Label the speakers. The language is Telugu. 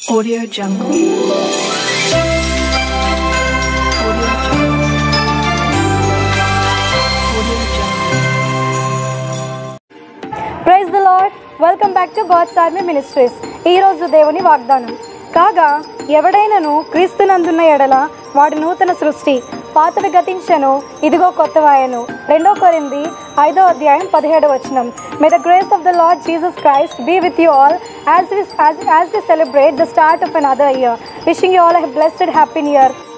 Speaker 1: Audio Jungle. Audio Jungle. Audio Jungle.
Speaker 2: Praise the lord welcome back to God's army ministries ఈరోజు దేవుని వాగ్దానం కాగా ఎవడైనను క్రీస్తునందున్న ఎడల వాడు నూతన సృష్టి పాతడు గతించను ఇదిగో కొత్తవాయను రెండో కొరింది ఐదో అధ్యాయం పదిహేడు వచనం may the grace of the lord Jesus Christ be with you all as we as we celebrate the start of another year wishing you all a blessed happy year